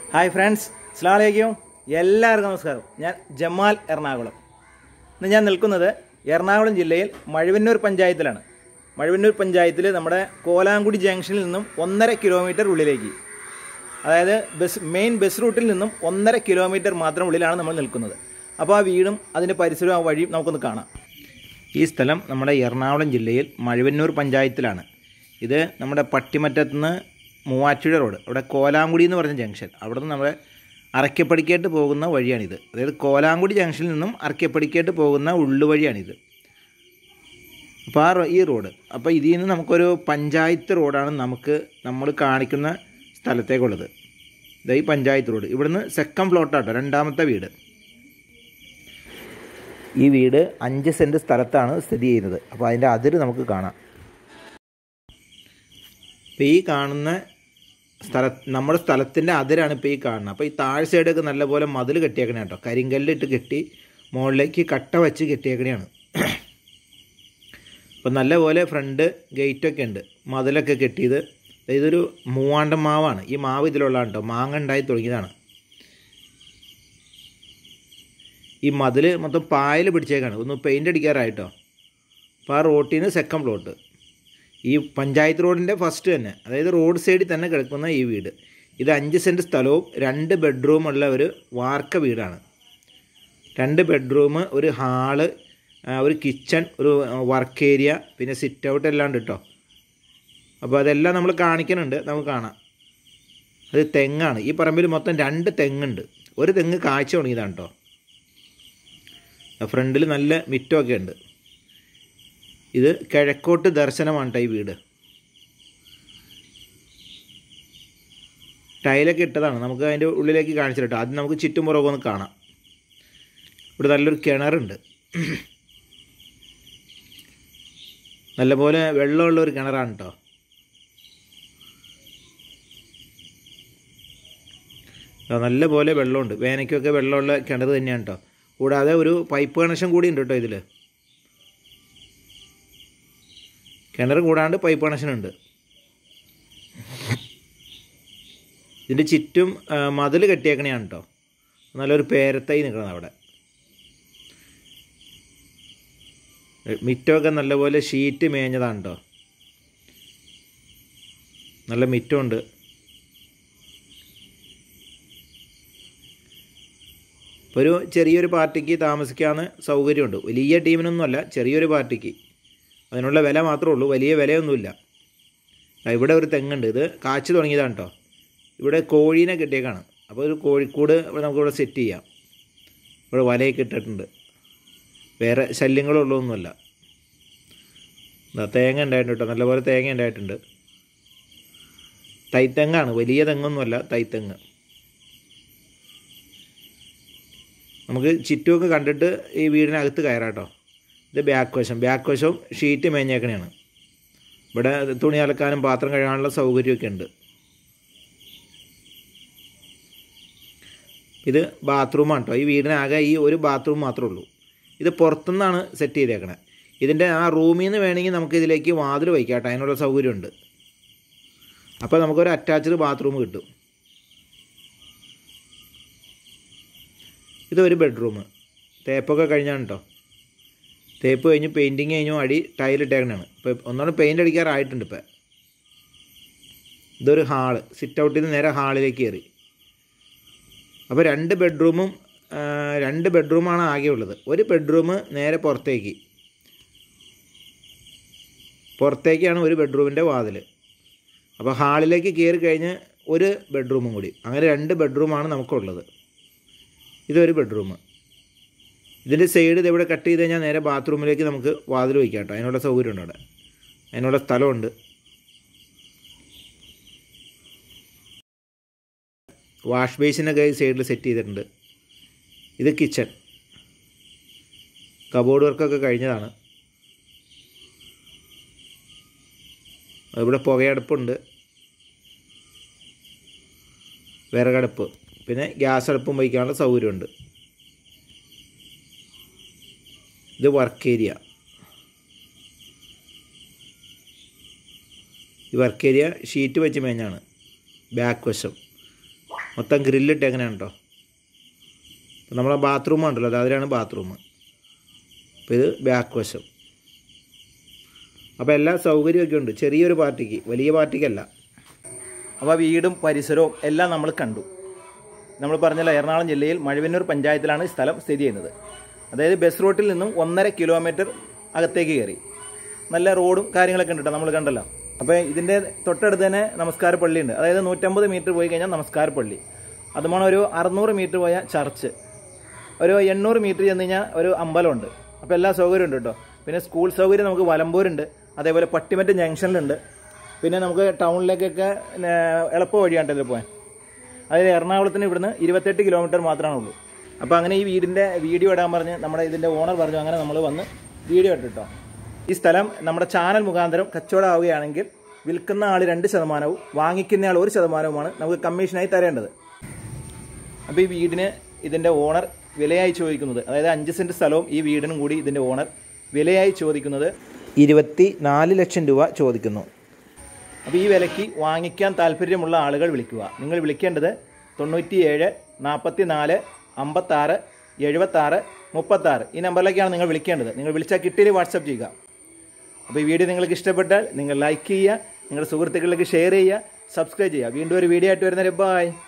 hi friends അസ്ലാമലൈക്കും എല്ലാവർക്കും നമസ്കാരം ഞാൻ ജമാൽ എറണാകുളം ഇന്ന് ഞാൻ നിൽക്കുന്നത് എറണാകുളം ജില്ലയിൽ മഴവന്നൂർ പഞ്ചായത്തിലാണ് മഴവന്നൂർ പഞ്ചായത്തിൽ നമ്മുടെ കോലാങ്കുടി ജംഗ്ഷനിൽ നിന്നും ഒന്നര കിലോമീറ്റർ ഉള്ളിലേക്ക് അതായത് ബസ് മെയിൻ ബസ് റൂട്ടിൽ നിന്നും ഒന്നര കിലോമീറ്റർ മാത്രം ഉള്ളിലാണ് നമ്മൾ നിൽക്കുന്നത് അപ്പോൾ ആ വീടും അതിൻ്റെ പരിസരവും ആ വഴിയും നമുക്കൊന്ന് കാണാം ഈ സ്ഥലം നമ്മുടെ എറണാകുളം ജില്ലയിൽ മഴവന്നൂർ പഞ്ചായത്തിലാണ് ഇത് നമ്മുടെ പട്ടിമറ്റത്ത് നിന്ന് മൂവാറ്റുപുഴ റോഡ് അവിടെ കോലാങ്കുടി എന്ന് പറഞ്ഞ ജംഗ്ഷൻ അവിടെ നിന്ന് നമ്മുടെ അറക്കപ്പടിക്കേട്ട് പോകുന്ന വഴിയാണിത് അതായത് കോലാങ്കുടി ജംഗ്ഷനിൽ നിന്നും അറക്കപ്പടിക്കേട്ട് പോകുന്ന ഉള്ളുവഴിയാണിത് അപ്പോൾ ആ റോ- ഈ റോഡ് അപ്പോൾ ഇതിൽ നിന്ന് നമുക്കൊരു പഞ്ചായത്ത് റോഡാണ് നമുക്ക് നമ്മൾ കാണിക്കുന്ന സ്ഥലത്തേക്കുള്ളത് ഇതാ ഈ പഞ്ചായത്ത് റോഡ് ഇവിടുന്ന് സെക്കൻഡ് പ്ലോട്ടാട്ടോ രണ്ടാമത്തെ വീട് ഈ വീട് അഞ്ച് സെൻറ്റ് സ്ഥലത്താണ് സ്ഥിതി ചെയ്യുന്നത് അപ്പോൾ അതിൻ്റെ അതിര് നമുക്ക് കാണാം ഇപ്പോൾ ഈ കാണുന്ന സ്ഥല നമ്മുടെ സ്ഥലത്തിൻ്റെ അതിരാണ് ഇപ്പോൾ ഈ കാണുന്നത് അപ്പോൾ ഈ താഴ് സൈഡൊക്കെ നല്ലപോലെ മതിൽ കെട്ടിയേക്കണേ കേട്ടോ കരിങ്കല്ലിട്ട് കെട്ടി മുകളിലേക്ക് കട്ട വെച്ച് കെട്ടിയേക്കണെയാണ് അപ്പോൾ നല്ലപോലെ ഫ്രണ്ട് ഗേറ്റൊക്കെ ഉണ്ട് മതിലൊക്കെ കെട്ടിയത് ഇതൊരു മൂവാണ്ടൻ മാവാണ് ഈ മാവ് ഇതിലുള്ളതാണ് കേട്ടോ മാങ്ങ ഉണ്ടായി തുടങ്ങിയതാണ് ഈ മതിൽ മൊത്തം പായൽ പിടിച്ചേക്കാണ് ഒന്ന് പെയിൻ്റ് അടിക്കാറായിട്ടോ അപ്പോൾ ആ റോട്ടിൽ നിന്ന് സെക്കൻഡ് പ്ലോട്ട് ഈ പഞ്ചായത്ത് റോഡിൻ്റെ ഫസ്റ്റ് തന്നെ അതായത് റോഡ് സൈഡിൽ തന്നെ കിടക്കുന്ന ഈ വീട് ഇത് അഞ്ച് സെൻറ്റ് സ്ഥലവും രണ്ട് ബെഡ്റൂമുള്ള ഒരു വാർക്ക വീടാണ് രണ്ട് ബെഡ്റൂം ഒരു ഹാള് ആ, ഒരു കിച്ചൺ ഒരു വർക്ക് ഏരിയ പിന്നെ സിറ്റ് ഔട്ട് എല്ലാം ഉണ്ട് കേട്ടോ അപ്പോൾ അതെല്ലാം നമ്മൾ കാണിക്കുന്നുണ്ട് നമുക്ക് കാണാം അത് തെങ്ങാണ് ഈ പറമ്പിൽ മൊത്തം രണ്ട് തെങ്ങുണ്ട് ഒരു തെങ്ങ് കാഴ്ച തുടങ്ങിയതാണ് കേട്ടോ ഫ്രണ്ടിൽ നല്ല മിറ്റമൊക്കെ ഉണ്ട് ഇത് കിഴക്കോട്ട് ദർശനമാണ് ട്ടോ ഈ വീട് ടൈലൊക്കെ ഇട്ടതാണ് നമുക്ക് അതിൻ്റെ ഉള്ളിലേക്ക് കാണിച്ചിട്ട് ആദ്യം നമുക്ക് ചുറ്റുമുറൊക്കെ ഒന്ന് കാണാം ഇവിടെ നല്ലൊരു കിണറുണ്ട് നല്ലപോലെ വെള്ളമുള്ള ഒരു കിണറാണ് കേട്ടോ നല്ല പോലെ വെള്ളമുണ്ട് വേനയ്ക്കൊക്കെ വെള്ളമുള്ള കിണർ തന്നെയാണ് കേട്ടോ കൂടാതെ ഒരു പൈപ്പ് കണക്ഷൻ കൂടി ഉണ്ട് കേട്ടോ ഇതിൽ കിണർ കൂടാണ്ട് പൈപ്പ് കണക്ഷൻ ഉണ്ട് ഇതിൻ്റെ ചുറ്റും മതിൽ കെട്ടിയേക്കണെയാണ് കേട്ടോ നല്ലൊരു പേരത്തൈ നിൽക്കുന്നത് അവിടെ മിറ്റമൊക്കെ നല്ലപോലെ ഷീറ്റ് മേഞ്ഞതാണ് കേട്ടോ നല്ല മിറ്റമുണ്ട് ഇപ്പോൾ ഒരു ചെറിയൊരു പാർട്ടിക്ക് താമസിക്കാവുന്ന സൗകര്യമുണ്ട് വലിയ ടീമിനൊന്നുമല്ല ചെറിയൊരു പാർട്ടിക്ക് അതിനുള്ള വില മാത്രമേ ഉള്ളൂ വലിയ വിലയൊന്നുമില്ല ദാ ഇവിടെ ഒരു തെങ്ങുണ്ട് ഇത് കാച്ചു തുടങ്ങിയതാണ് കേട്ടോ ഇവിടെ കോഴീനെ കിട്ടിയേക്കാണ് അപ്പോൾ ഒരു കോഴിക്കൂട് ഇവിടെ നമുക്കിവിടെ സെറ്റ് ചെയ്യാം ഇവിടെ വലയൊക്കെ ഇട്ടിട്ടുണ്ട് വേറെ ശല്യങ്ങളുള്ളതൊന്നുമല്ല ദാ തേങ്ങ ഉണ്ടായിട്ടുണ്ട് കേട്ടോ നല്ലപോലെ തേങ്ങ ഉണ്ടായിട്ടുണ്ട് തൈത്തെങ്ങാണ് വലിയ തെങ്ങൊന്നുമല്ല തൈത്തെങ്ങ് നമുക്ക് ചുറ്റുമൊക്കെ കണ്ടിട്ട് ഈ വീടിനകത്ത് കയറാം കേട്ടോ ഇത് ബാക്ക് വശം ബാക്ക് വശം ഷീറ്റ് മേഞ്ഞേക്കണയാണ് ഇവിടെ തുണി അലക്കാനും പാത്രം കഴുകാനുള്ള സൗകര്യമൊക്കെ ഉണ്ട് ഇത് ബാത്റൂമാണ് കേട്ടോ ഈ വീടിനാകെ ഈ ഒരു ബാത്റൂം മാത്രമേ ഉള്ളൂ ഇത് പുറത്തുനിന്നാണ് സെറ്റ് ചെയ്തേക്കണേ ഇതിൻ്റെ ആ റൂമിൽ നിന്ന് വേണമെങ്കിൽ നമുക്ക് ഇതിലേക്ക് വാതിൽ വയ്ക്കാം കേട്ടോ അതിനുള്ള സൗകര്യമുണ്ട് അപ്പോൾ നമുക്കൊരു അറ്റാച്ച്ഡ് ബാത്റൂം കിട്ടും ഇതൊരു ബെഡ്റൂം തേപ്പൊക്കെ കഴിഞ്ഞാണ് കേട്ടോ തേപ്പ് കഴിഞ്ഞ് പെയിൻറ്റിങ് കഴിഞ്ഞു അടി ടൈലിട്ടേക്കണാണ് ഇപ്പോൾ ഒന്നാണ് പെയിൻ്റ് അടിക്കാറായിട്ടുണ്ട് ഇപ്പം ഇതൊരു ഹാള് സിറ്റ് ഔട്ടിൽ നിന്ന് നേരെ ഹാളിലേക്ക് കയറി അപ്പോൾ രണ്ട് ബെഡ്റൂമും ആ, രണ്ട് ബെഡ്റൂമാണ് ആകെ ഉള്ളത് ഒരു ബെഡ്റൂം നേരെ പുറത്തേക്ക് പുറത്തേക്കാണ് ഒരു ബെഡ്റൂമിൻ്റെ വാതിൽ അപ്പോൾ ഹാളിലേക്ക് കയറി കഴിഞ്ഞ് ഒരു ബെഡ്റൂമും കൂടി അങ്ങനെ രണ്ട് ബെഡ്റൂമാണ് നമുക്കുള്ളത് ഇതൊരു ബെഡ്റൂം ഇതിൻ്റെ സൈഡ് ഇതെവിടെ കട്ട് ചെയ്ത് കഴിഞ്ഞാൽ നേരെ ബാത്റൂമിലേക്ക് നമുക്ക് വാതിൽ വയ്ക്കാം കേട്ടോ അതിനുള്ള സൗകര്യമുണ്ട് അവിടെ അതിനുള്ള സ്ഥലമുണ്ട് വാഷ് ബേസിനൊക്കെ ഈ സൈഡിൽ സെറ്റ് ചെയ്തിട്ടുണ്ട് ഇത് കിച്ചൺ കബോർഡ് വർക്കൊക്കെ കഴിഞ്ഞതാണ് ഇവിടെ പുകയടുപ്പുണ്ട് വിറകടുപ്പ് പിന്നെ ഗ്യാസ് അടുപ്പും വയ്ക്കാനുള്ള സൗകര്യമുണ്ട് ഇത് വർക്ക് ഏരിയ ഈ വർക്ക് ഏരിയ ഷീറ്റ് വെച്ച് മേഞ്ഞാണ് ബാക്ക് വശം മൊത്തം ഗ്രില്ലിട്ട് എങ്ങനെയാണ് കേട്ടോ ഇപ്പം നമ്മളെ ബാത്റൂം ഉണ്ടല്ലോ അത് അതിലാണ് ബാത്റൂം അപ്പോൾ ഇത് ബാക്ക് വശം അപ്പോൾ എല്ലാ സൗകര്യമൊക്കെ ഉണ്ട് ചെറിയൊരു പാർട്ടിക്ക് വലിയ പാർട്ടിക്കല്ല അപ്പോൾ വീടും പരിസരവും എല്ലാം നമ്മൾ കണ്ടു നമ്മൾ പറഞ്ഞല്ലോ എറണാകുളം ജില്ലയിൽ മഴവന്നൂർ പഞ്ചായത്തിലാണ് ഈ സ്ഥലം സ്ഥിതി ചെയ്യുന്നത് അതായത് ബസ് റൂട്ടിൽ നിന്നും ഒന്നര കിലോമീറ്റർ അകത്തേക്ക് കയറി നല്ല റോഡും കാര്യങ്ങളൊക്കെ ഉണ്ട് കേട്ടോ നമ്മൾ കണ്ടല്ലോ അപ്പോൾ ഇതിൻ്റെ തൊട്ടടുത്ത് തന്നെ നമസ്കാര പള്ളിയുണ്ട് അതായത് നൂറ്റമ്പത് മീറ്റർ പോയി കഴിഞ്ഞാൽ നമസ്കാര പള്ളി അതുമാണ് ഒരു അറുന്നൂറ് മീറ്റർ പോയ ചർച്ച് ഒരു എണ്ണൂറ് മീറ്റർ ചെന്ന് കഴിഞ്ഞാൽ ഒരു അമ്പലമുണ്ട് അപ്പോൾ എല്ലാ സൗകര്യവും ഉണ്ട് കേട്ടോ പിന്നെ സ്കൂൾ സൗകര്യം നമുക്ക് വലമ്പൂരുണ്ട് അതേപോലെ പട്ടിമറ്റ ജംഗ്ഷനിലുണ്ട് പിന്നെ നമുക്ക് ടൗണിലേക്കൊക്കെ പിന്നെ എളുപ്പ വഴിയാണ്ടല്ലോ പോകാൻ അതായത് എറണാകുളത്തിന് ഇവിടുന്ന് ഇരുപത്തെട്ട് കിലോമീറ്റർ മാത്രമേ ഉള്ളൂ അപ്പോൾ അങ്ങനെ ഈ വീടിൻ്റെ വീഡിയോ ഇടാൻ പറഞ്ഞ് നമ്മുടെ ഇതിൻ്റെ ഓണർ പറഞ്ഞു അങ്ങനെ നമ്മൾ വന്ന് വീഡിയോ ഇട്ടിട്ടോ ഈ സ്ഥലം നമ്മുടെ ചാനൽ മുഖാന്തരം കച്ചവടമാവുകയാണെങ്കിൽ വിൽക്കുന്ന ആൾ രണ്ട് ശതമാനവും വാങ്ങിക്കുന്ന ആൾ ഒരു ശതമാനവുമാണ് നമുക്ക് കമ്മീഷനായി തരേണ്ടത് അപ്പോൾ ഈ വീടിന് ഇതിൻ്റെ ഓണർ വിലയായി ചോദിക്കുന്നത് അതായത് അഞ്ച് സെൻറ്റ് സ്ഥലവും ഈ വീടിനും കൂടി ഇതിൻ്റെ ഓണർ വിലയായി ചോദിക്കുന്നത് ഇരുപത്തി നാല് ലക്ഷം രൂപ ചോദിക്കുന്നു അപ്പോൾ ഈ വിലയ്ക്ക് വാങ്ങിക്കാൻ താല്പര്യമുള്ള ആളുകൾ വിളിക്കുക നിങ്ങൾ വിളിക്കേണ്ടത് തൊണ്ണൂറ്റിയേഴ് നാൽപ്പത്തി നാല് അമ്പത്താറ് എഴുപത്താറ് മുപ്പത്താറ് ഈ നമ്പറിലേക്കാണ് നിങ്ങൾ വിളിക്കേണ്ടത് നിങ്ങൾ വിളിച്ചാൽ കിട്ടിയിൽ വാട്സപ്പ് ചെയ്യുക അപ്പോൾ ഈ വീഡിയോ നിങ്ങൾക്ക് ഇഷ്ടപ്പെട്ടാൽ നിങ്ങൾ ലൈക്ക് ചെയ്യുക നിങ്ങളുടെ സുഹൃത്തുക്കളിലേക്ക് ഷെയർ ചെയ്യുക സബ്സ്ക്രൈബ് ചെയ്യുക വീണ്ടും ഒരു വീഡിയോ ആയിട്ട് വരുന്നവരെ ബായ്